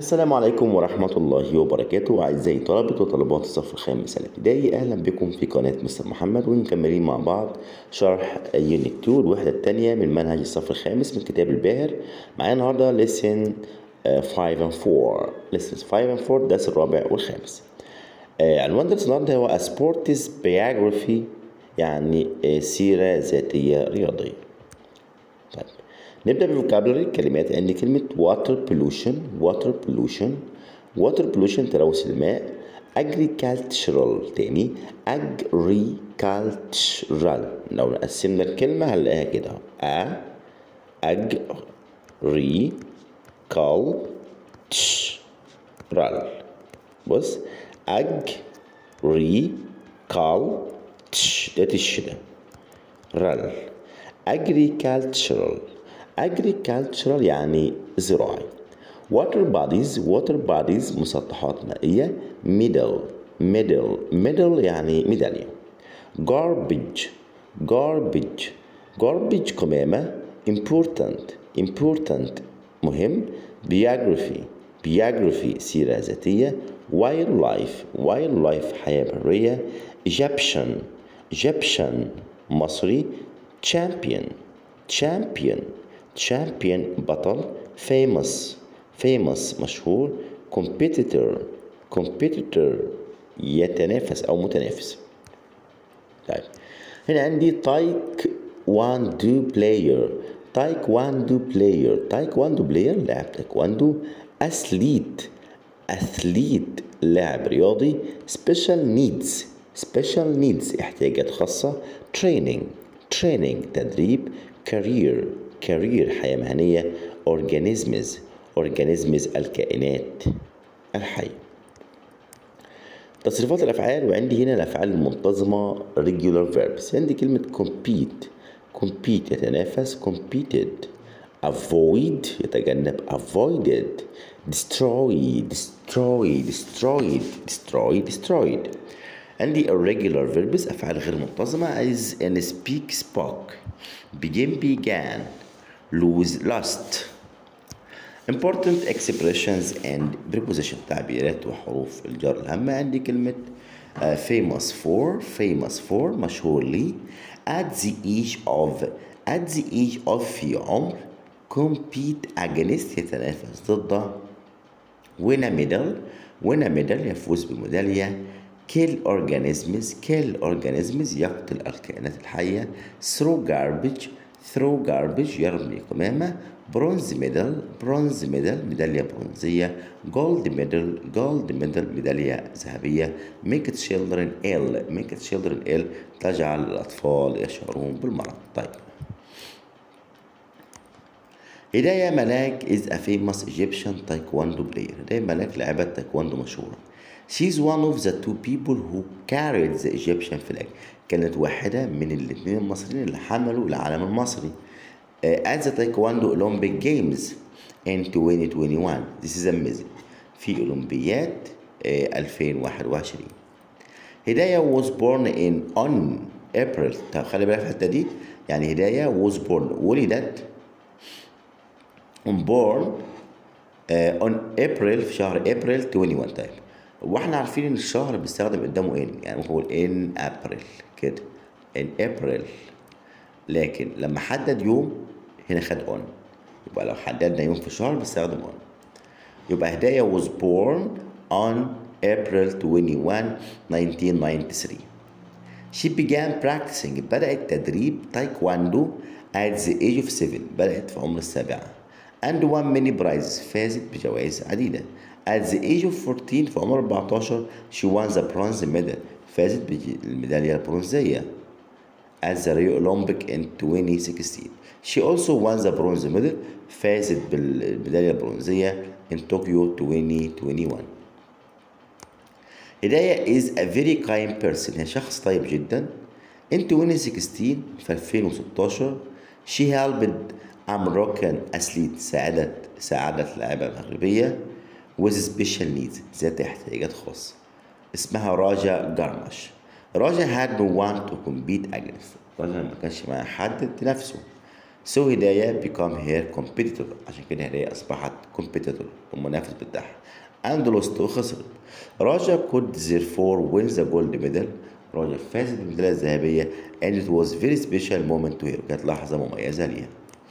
السلام عليكم ورحمة الله وبركاته أعزائي طلبة وطالبات الصف الخامس الابتدائي أهلا بكم في قناة مستر محمد ومكملين مع بعض شرح يونت 2 الوحدة الثانية من منهج الصف الخامس من كتاب الباهر معايا النهاردة lesson 5 and 4 lessons 5 and 4 الدرس الرابع والخامس آه، عنوان درس النهاردة هو A Sports Biography يعني آه، سيرة ذاتية رياضية طيب نبدأ بالفوكابلري كلمات عندي كلمة water pollution water pollution water pollution تلوث الماء agricultural تاني agricultural لو قسمنا الكلمة هنلاقيها كده a agricultural بص agricultural ده تش ده رال agricultural agricultural يعني زراعي water bodies water bodies مسطحات مائية middle middle middle يعني ميدالية garbage garbage garbage قمامة important important مهم biography biography سيرة ذاتية wildlife wildlife حياة برية Egyptian Egyptian مصري champion champion champion بطل famous famous مشهور competitor competitor يتنافس أو متنافس طيب هنا عندي تايك واندو بلاير تايك واندو بلاير تايك واندو بلاير لاعب تايكواندو أثليت أثليت لاعب رياضي سبيشال نيدز سبيشال نيدز احتياجات خاصة training training تدريب career career حياة مهنية organisms organisms الكائنات الحية تصريفات الأفعال وعندي هنا الأفعال المنتظمة regular verbs عندي كلمة compete compete يتنافس competed avoid يتجنب avoided destroy destroy destroyed destroy destroyed عندي irregular verbs أفعال غير منتظمة as in speak spoke begin began lose lost important expressions and preposition تعبيرات وحروف الجر الهامة عندي كلمة uh, famous for famous for مشهور لي at the age of at the age of في عمر compete against يتنافس ضد win a medal win a medal يفوز بميدالية kill organisms kill organisms يقتل الكائنات الحية throw garbage throw garbage يرمي قمامة bronze medal bronze medal ميدالية برونزية gold medal gold medal ميدالية ذهبية make children ill make children ill تجعل الأطفال يشعرون بالمرض طيب هداية ملاك is a famous Egyptian taekwondo player هداية ملاك لاعبة تايكواندو مشهورة She's one of the two people who carried the Egyptian flag كانت واحدة من الاثنين المصريين اللي حملوا العلم المصري uh, at the Taekwondo Olympic Games in 2021 This is amazing في أولمبياد uh, 2021 هداية was born in on April طب خلي بالك في الحتة دي يعني هداية was born ولدت on born uh, on April في شهر April 21 طيب واحنا عارفين ان الشهر بيستخدم قدامه ان يعني ممكن نقول ان ابريل كده ان ابريل لكن لما حدد يوم هنا خد اون يبقى لو حددنا يوم في الشهر بيستخدم اون يبقى هداية was born on April 21 1993 She began practicing بدأت تدريب تايكواندو at the age of 7 بدأت في عمر السابعة and won many prizes فازت بجوائز عديدة at the age of 14 في عمر 14 she won the bronze medal فازت بالميدالية البرونزية at the Rio Olympic in 2016 she also won the bronze medal فازت بالميدالية البرونزية in Tokyo 2021 هداية is a very kind person هي شخص طيب جدا in 2016 في 2016 she helped a Moroccan athlete ساعدت ساعدت لاعبة مغربية with special needs ذات احتياجات خاصة اسمها راجا جارمش راجا had no one to compete against راجا ما كانش معاه حد تنافسه So هداية become her competitor عشان كده هداية أصبحت competitor المنافس بتاعها and lost وخسرت راجا could therefore win the gold medal راجا فازت بالميدالية الذهبية and it was very special moment to her كانت لحظة مميزة ليها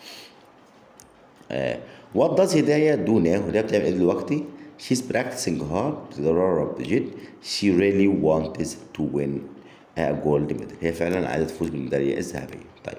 آه. what does هداية do now هداية بتعمل ايه دلوقتي she's practicing hard بتتدرب بجد she really wants to win a gold medal هي فعلا عايزة تفوز بالميدالية الذهبية طيب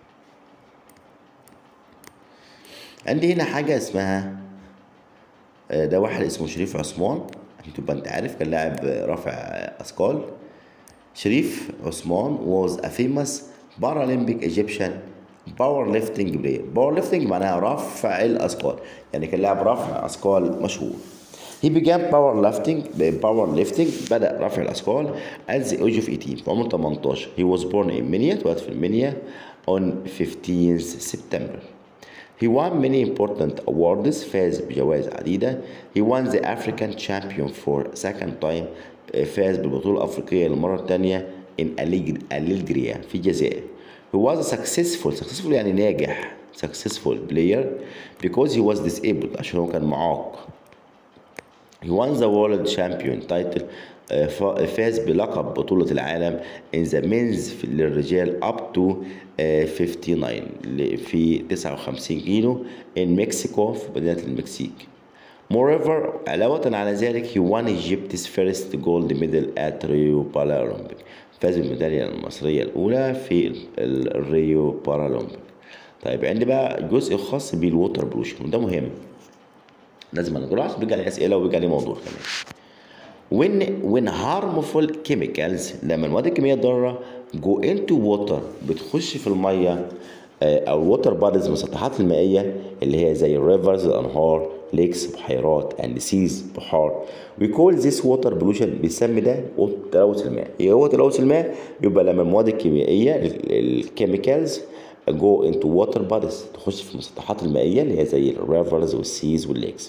عندي هنا حاجة اسمها آه، ده واحد اسمه شريف عثمان عشان تبقى انت عارف كان لاعب رافع اثقال شريف عثمان was a famous Paralympic Egyptian powerlifting player powerlifting معناها رفع الأثقال يعني كان لاعب رفع أثقال مشهور He began powerlifting powerlifting بدأ رفع الأثقال at the age of 18 في عمر 18 He was born in Minya اتولد في المنيا on 15 September He won many important awards فاز بجوائز عديدة He won the African champion for second time فاز بالبطولة الأفريقية للمرة الثانية in أليجريا في الجزائر He was a successful successful يعني ناجح successful player because he was disabled عشان هو كان معاق He won the world champion title آه، ف- فاز بلقب بطولة العالم in the men's للرجال up to آه، 59 ل- في 59 كيلو in Mexico في مدينة المكسيك. Moreover علاوة على ذلك he won Egypt's first gold medal at Rio Paralympic فاز بالميدالية المصرية الأولى في ال- ال- الريو بارالمبيك. طيب عندي بقى جزء خاص بالووتر بولوشن وده مهم لازم نقراه عشان بيجي عليه أسئلة وبيجي عليه موضوع كمان. when when harmful chemicals لما المواد الكيميائيه الضاره go into water بتخش في الميه آه، او water bodies المسطحات المائيه اللي هي زي الريفرز الانهار ليكس بحيرات and seas بحار we call this water pollution بيسمي ده تلوث الماء ايه هو تلوث الماء يبقى لما المواد الكيميائيه الكيميكالز go into water bodies تخش في المسطحات المائيه اللي هي زي الريفرز والسيز والليكس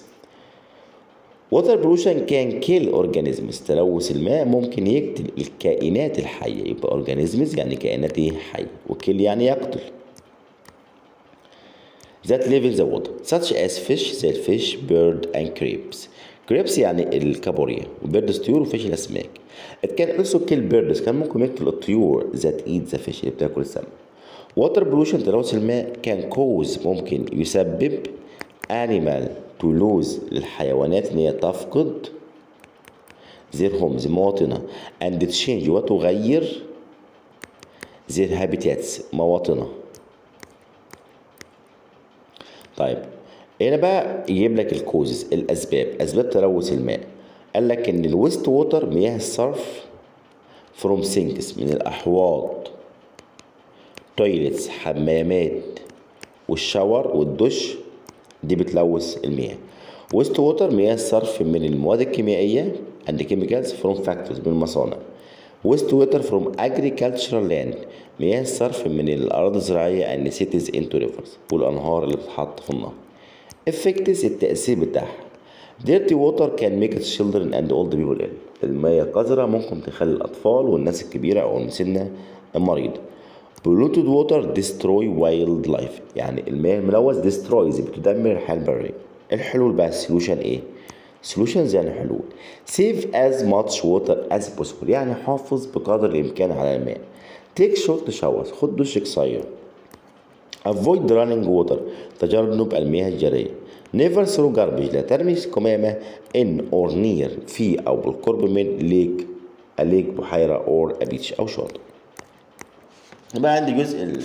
ووتر بولوشن كان كيل اورجانيزمز تلوث الماء ممكن يقتل الكائنات الحيه يبقى اورجانيزمز يعني كائنات ايه حيه وكيل يعني يقتل that live in the water such as fish زي الفيش bird and crabs crabs يعني الكابوريا وبيردز طيور وفيش الاسماك it can also kill birds كان ممكن يقتل الطيور that eat the fish اللي بتاكل السمك water pollution تلوث الماء can cause ممكن يسبب animal to lose للحيوانات ان هي تفقد their homes مواطنها and change وتغير their habitats مواطنها طيب هنا بقى يجيب لك الكوزز الاسباب اسباب تلوث الماء قال لك ان الويست ووتر مياه الصرف فروم سينكس من الاحواض تويلتس حمامات والشاور والدش دي بتلوث المياه ويست ووتر مياه الصرف من المواد الكيميائيه and chemicals from factories من المصانع ويست ووتر from agricultural land مياه الصرف من الأراضي الزراعية and cities into rivers والأنهار اللي بتتحط في النهر effects التأثير بتاعها dirty water can make children and old people ill المياه القذرة ممكن تخلي الأطفال والناس الكبيرة أو المسنة مريضة polluted water destroy wildlife يعني المياه الملوث destroys بتدمر الحياة البرية الحلول بقى السولوشن ايه solutions يعني حلول save as much water as possible يعني حافظ بقدر الإمكان على الماء take short showers خد دش قصير avoid running water تجنب المياه الجارية never throw garbage لا ترمي قمامة in or near في أو بالقرب من ليك ليك بحيرة or a beach أو شاطئ بقى عندي جزء ال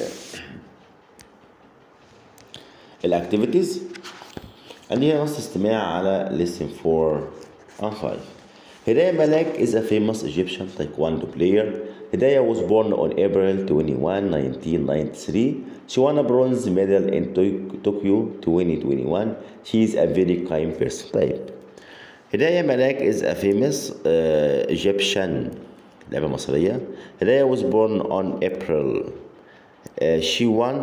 الاكتيفيتيز عندي هنا نص استماع على lesson 4 and 5 هداية ملاك is a famous Egyptian taekwondo player Hidayah was born on April 21, 1993. She won a bronze medal in Tok- Tokyo 2021. She is a very kind person. طيب هداية ملاك is a famous uh, Egyptian لعبة مصرية. هداية was born on April. Uh, she won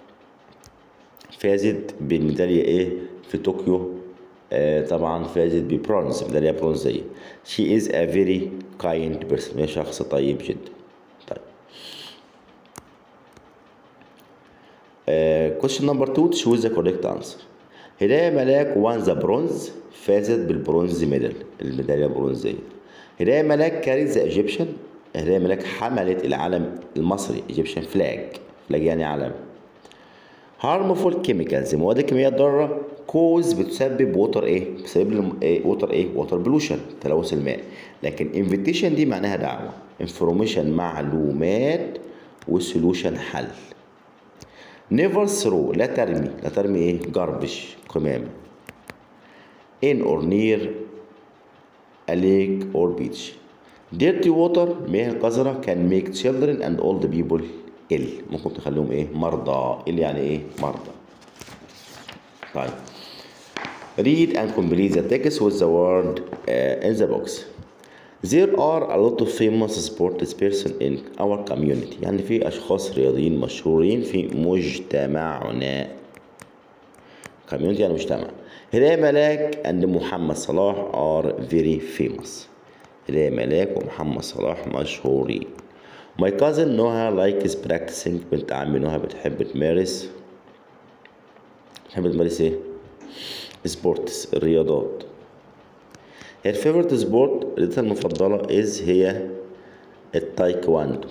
فازت بالميدالية ايه في طوكيو آه طبعا فازت ببرونز ميدالية برونزية she is a very kind person هي شخص طيب جدا طيب question number 2 choose the correct answer هداية ملاك won the bronze فازت بالبرونز ميدال الميدالية البرونزية هداية ملاك carried the Egyptian هداية ملاك حملت العلم المصري Egyptian flag flag يعني علم harmful chemicals مواد كيميائية ضارة cause بتسبب ووتر ايه بتسبب لهم ايه ووتر ايه ووتر بولوشن تلوث الماء لكن invitation دي معناها دعوة information معلومات وسولوشن حل never throw لا ترمي لا ترمي ايه جربش قمامة in or near a lake or beach dirty water مياه القذرة can make children and old people ill ممكن تخليهم ايه مرضى ill يعني ايه مرضى طيب read and complete the text with the word uh, in the box There are a lot of famous sports person in our community يعني في أشخاص رياضيين مشهورين في مجتمعنا community يعني مجتمع هداية ملاك and محمد صلاح are very famous هداية ملاك ومحمد صلاح مشهورين My cousin نهى likes practicing بنت عمي نهى بتحب تمارس بتحب تمارس ايه؟ سبورتس الرياضات her favorite sport رياضتها المفضلة is هي التايكواندو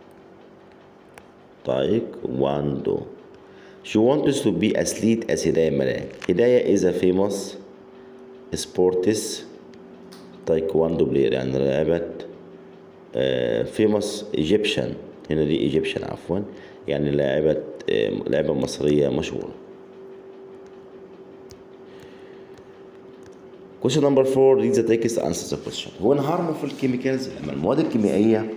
تايكواندو she wants to be athlete as هداية ملاك هداية is a famous sports تايكواندو player يعني لاعبة فيموس ايجيبشن هنا دي ايجيبشن عفوا يعني لاعبة لاعبة مصرية مشهورة Question number four read the text answer the question when harmful chemicals لما المواد الكيميائية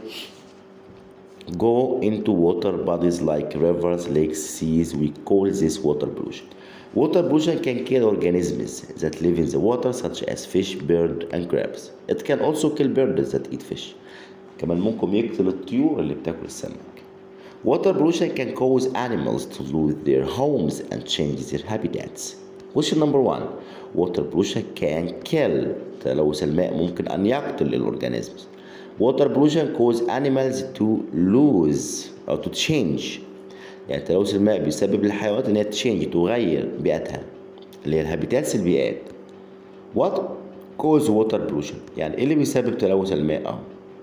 go into water bodies like rivers, lakes, seas we call this water pollution Water pollution can kill organisms that live in the water such as fish, bird and crabs. It can also kill birds that eat fish. كمان ممكن يقتل الطيور اللي بتاكل السمك. Water pollution can cause animals to lose their homes and change their habitats. Question number one. Water pollution can kill تلوث الماء ممكن أن يقتل الأورجانيزمز. Water pollution cause animals to lose أو to change يعني تلوث الماء بيسبب للحيوانات إن هي تشينج تغير بيئتها اللي هي الهابيتاتس البيئات. What cause water pollution يعني إيه اللي بيسبب تلوث الماء أهو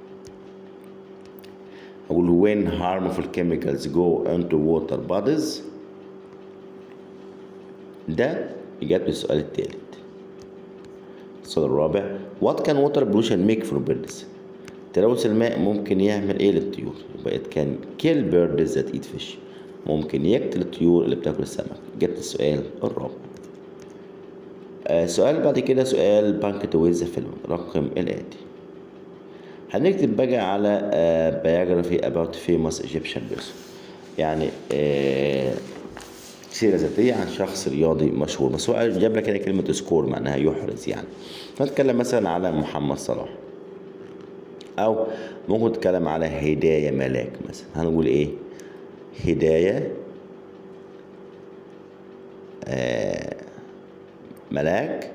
أقول when harmful chemicals go into water bodies ده إجابة السؤال التالت السؤال الرابع What can water pollution make for birds تلوث الماء ممكن يعمل إيه للطيور يبقى it can kill birds that eat fish ممكن يقتل الطيور اللي بتاكل السمك جبت السؤال الرابع آه سؤال بعد كده سؤال بانك تويز فيلم رقم الآتي هنكتب بقى على biography about famous Egyptian person يعني آه سيرة ذاتية عن شخص رياضي مشهور بس هو جاب لك هنا كلمة سكور معناها يحرز يعني فنتكلم مثلا على محمد صلاح أو ممكن نتكلم على هداية ملاك مثلا هنقول إيه هداية آه ملاك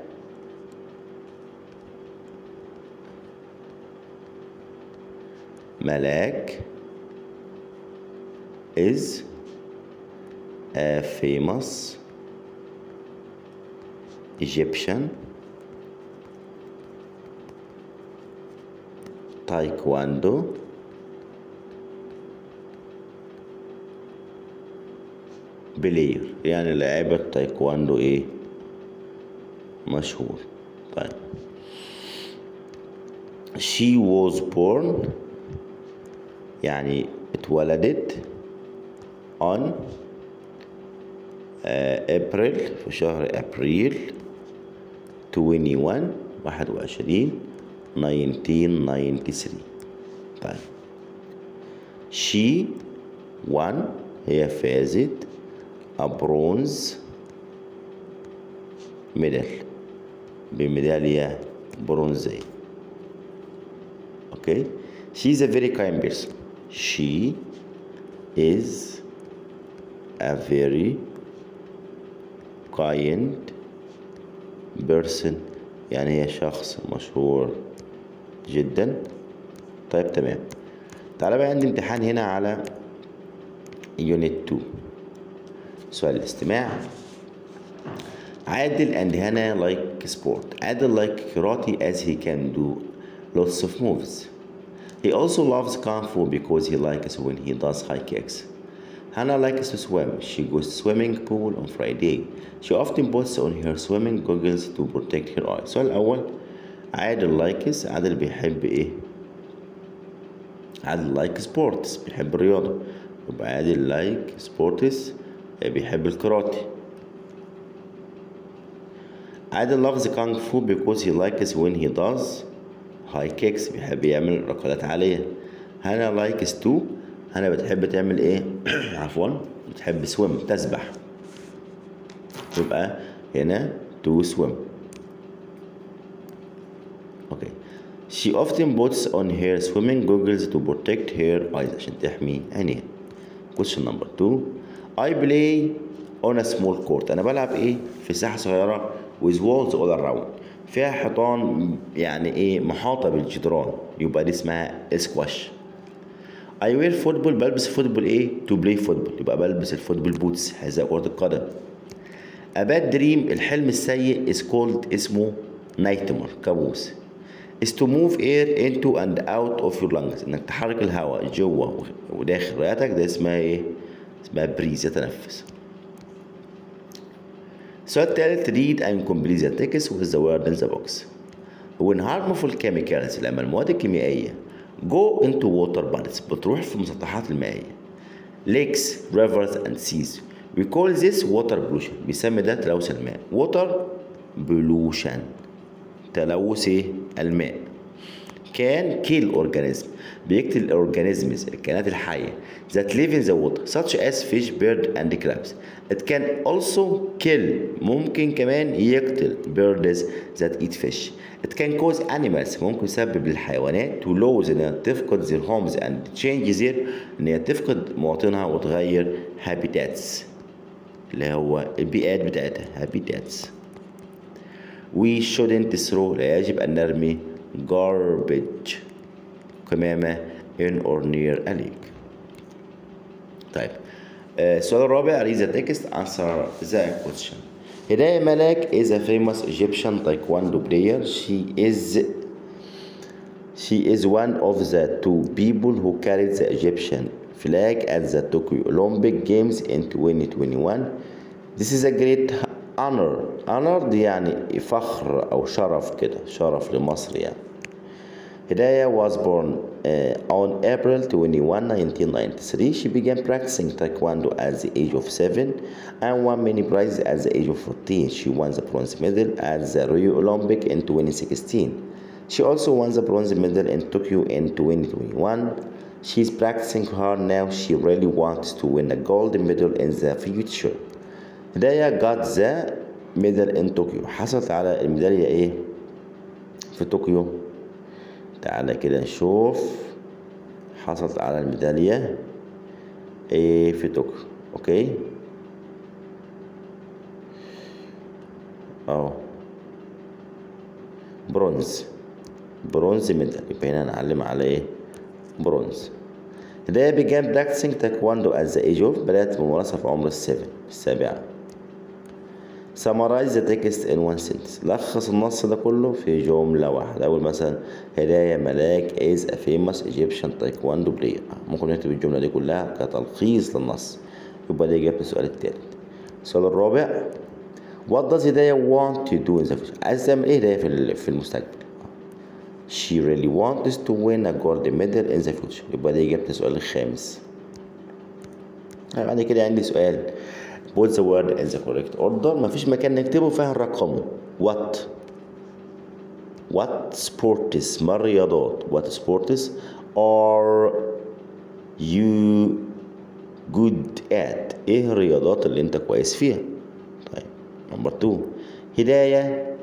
ملاك is a famous Egyptian taekwondo بلاير يعني لاعبة تايكواندو ايه مشهور طيب she was born يعني اتولدت on ابريل في شهر ابريل 21 21 1993 طيب she won هي فازت a bronze medal بميدالية برونزية okay she's a very kind person she is a very kind person يعني هي شخص مشهور جدا طيب تمام تعالى بقى عندي امتحان هنا على يونت 2 سؤال الاستماع عادل and Hannah like sport. Adil like karate as he can do lots of moves. He also loves kung fu because he likes when he does high kicks. Hannah likes to swim. She goes to swimming pool on Friday. She often puts on her swimming goggles to protect her eyes. السؤال الأول عادل likes عادل بيحب إيه؟ عادل like sports بيحب الرياضة يبقى عادل like sports بيحب الكاراتيه عادل loves kung fu because he likes when he does high kicks بيحب يعمل ركلات عالية هنا likes to هنا بتحب تعمل ايه عفوا بتحب swim تسبح يبقى هنا to swim اوكي she often puts on her swimming goggles to protect her eyes عشان تحمي عينيها question number two I play on a small court أنا بلعب إيه في ساحة صغيرة with walls all around فيها حيطان يعني إيه محاطة بالجدران يبقى دي اسمها سكواش I wear football بلبس فوتبول إيه to play football يبقى بلبس الفوتبول بوتس حذاء كرة القدم A bad dream الحلم السيء is called اسمه nightmare كابوس is to move air into and out of your lungs انك تحرك الهواء جوه وداخل رئتك ده اسمها ايه اسمها بريز يتنفس السؤال التالت read and complete the text with the word in the box when harmful chemicals لما المواد الكيميائية go into water bodies بتروح في المسطحات المائية lakes rivers and seas we call this water pollution بيسمي ده تلوث الماء water pollution تلوث إيه؟ الماء كان kill organism بيقتل الاورجانيزمز الكائنات الحية that live in the water such as fish, bird and crabs it can also kill ممكن كمان يقتل birds that eat fish it can cause animals ممكن يسبب للحيوانات to lose انها تفقد their homes and change their انها تفقد مواطنها وتغير habitats اللي هو البيئات بتاعتها habitats we shouldn't throw لا يجب أن نرمي garbage قمامة in or near a lake طيب آه، السؤال الرابع read the text answer the question هداية ملاك is a famous Egyptian taekwondo player she is she is one of the two people who carried the Egyptian flag at the Tokyo Olympic Games in 2021 this is a great honor honor دي يعني فخر أو شرف كده شرف لمصر يعني Hidayah was born uh, on April 21, 1993. She began practicing Taekwondo at the age of 7 and won many prizes at the age of 14. She won the bronze medal at the Rio Olympic in 2016. She also won the bronze medal in Tokyo in 2021. She's practicing hard now. She really wants to win a gold medal in the future. Hidayah got the medal in Tokyo. حصلت على الميدالية إيه؟ في طوكيو تعالى كده نشوف حصلت على الميدالية ايه في طوكيو اوكي اهو برونز برونز ميدال يبقى هنا نعلم على ايه برونز ده began practicing taekwondo at the age of بدأت ممارسة في عمر السبع السابعة summarize the text in one sentence لخص النص ده كله في جملة واحدة أول مثلا هداية ملاك is a famous Egyptian taekwondo player ممكن نكتب الجملة دي كلها كتلخيص للنص يبقى دي إجابة السؤال التالت السؤال الرابع What does هداية want to do in the future عايز تعمل إيه هداية في في المستقبل She really wants to win a gold medal in the future يبقى دي إجابة السؤال الخامس بعد كده عندي سؤال put the word in the correct order مفيش مكان نكتبه فيها الرقم what what sports ما الرياضات what sports are you good at ايه الرياضات اللي انت كويس فيها طيب نمبر 2 هداية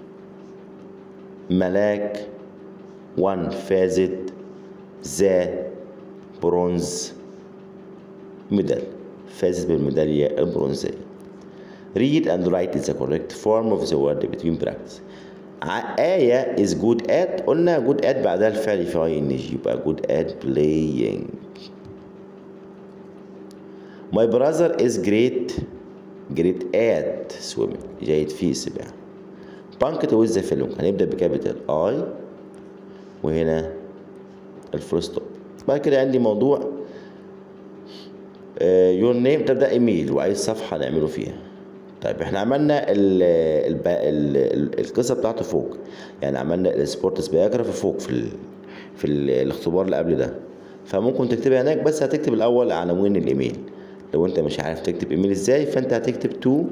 ملاك 1 فازت ذا برونز ميدال فازت بالميدالية البرونزية read and write is the correct form of the word between brackets آية is good at قلنا good at بعدها الفعل في اي ان جي يبقى good at playing my brother is great great at swimming جيد في السباحة punctuate with the following هنبدأ بكابيتال I وهنا الفول ستوب بعد كده عندي موضوع يور نيم تبدأ ايميل واي صفحة نعمله فيها طيب احنا عملنا ال ال ال القصة بتاعته فوق يعني عملنا السبورتس بايوجرافي فوق في ال في ال الاختبار اللي قبل ده فممكن تكتبها هناك بس هتكتب الاول عناوين الايميل لو انت مش عارف تكتب ايميل ازاي فانت هتكتب تو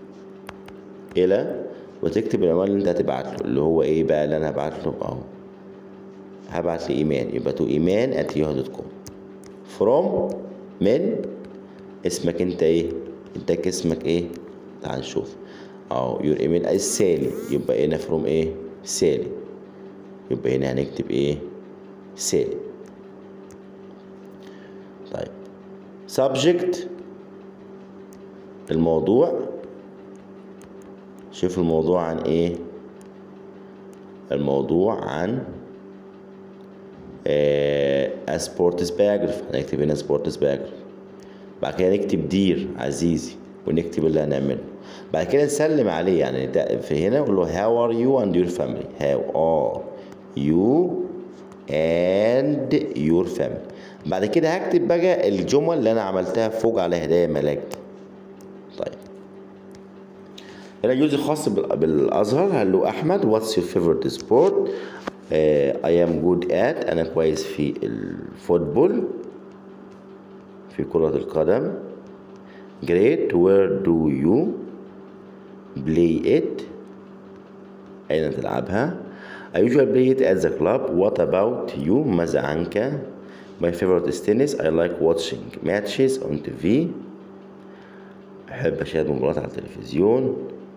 الى وتكتب العنوان اللي انت هتبعت له اللي هو ايه بقى اللي انا هبعت له اهو هبعت لي ايمان يبقى تو ايمان ات ياهو دوت كوم فروم من اسمك انت ايه انت اسمك ايه تعال نشوف اهو يور ايميل از سالي يبقى هنا فروم ايه سالي يبقى هنا هنكتب ايه سالي طيب subject الموضوع شوف الموضوع عن ايه الموضوع عن آه سبورتس باراجراف هنكتب هنا سبورتس باراجراف بعد كده نكتب دير عزيزي ونكتب اللي هنعمله بعد كده نسلم عليه يعني في هنا نقول له how are you and your family how are you and your family بعد كده هكتب بقى الجمل اللي انا عملتها فوق على هدايا ملاك طيب هنا جزء خاص بالازهر قال له احمد واتس يور فيفورت سبورت اي ام جود ات انا كويس في الفوتبول في كرة القدم great where do you play it أين تلعبها I usually play it at the club what about you ماذا عنك My favorite is tennis I like watching matches on TV أحب أشاهد مباريات على التلفزيون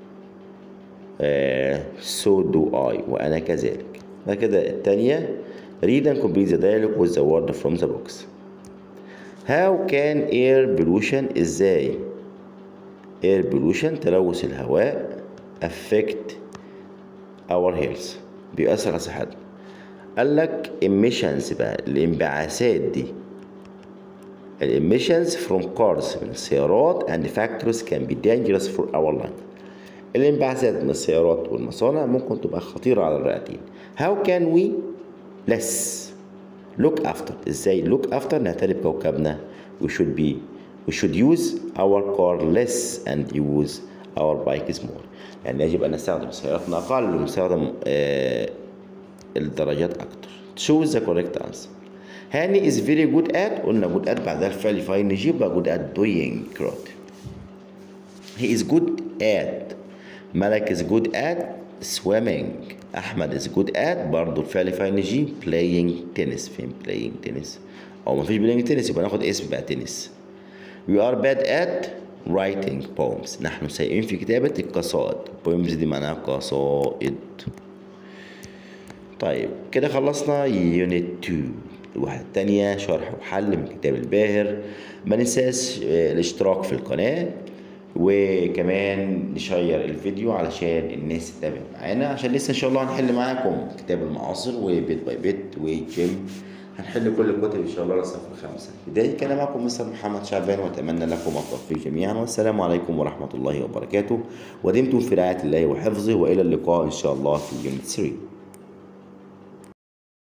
uh, so do I وأنا كذلك بعد كده التانية read and complete the dialogue with the word from the box How can air pollution ازاي air pollution تلوث الهواء affect our health بيأثر على صحتنا قال لك emissions بقى الانبعاثات دي emissions from cars من السيارات and factories can be dangerous for our life الانبعاثات من السيارات والمصانع ممكن تبقى خطيرة على الرئتين how can we less look after ازاي look after نعتني بكوكبنا we should be we should use our car less and use our bikes more يعني يجب أن نستخدم سياراتنا أقل ونستخدم آه الدرجات أكتر choose the correct answer هاني is very good at قلنا good at بعدها الفعل فاين نجيب بقى good at doing correct he is good at ملك is good at swimming احمد is good at برضه الفعل فاين نجيب playing tennis فين playing tennis او مفيش playing tennis يبقى ناخد اسم بقى تنس we are bad at writing poems نحن سيئين في كتابة القصائد poems دي معناها قصائد طيب كده خلصنا يونت 2 الواحدة التانية شرح وحل من كتاب الباهر ما ننساش الاشتراك في القناة وكمان نشير الفيديو علشان الناس تتابع معانا عشان لسه ان شاء الله هنحل معاكم كتاب المعاصر وبيت باي بيت وجيم هنحل كل الكتب ان شاء الله للصف الخامسة بداية كان معكم مستر محمد شعبان واتمنى لكم التوفيق جميعا والسلام عليكم ورحمة الله وبركاته ودمتم في رعاية الله وحفظه والى اللقاء ان شاء الله في يونت 3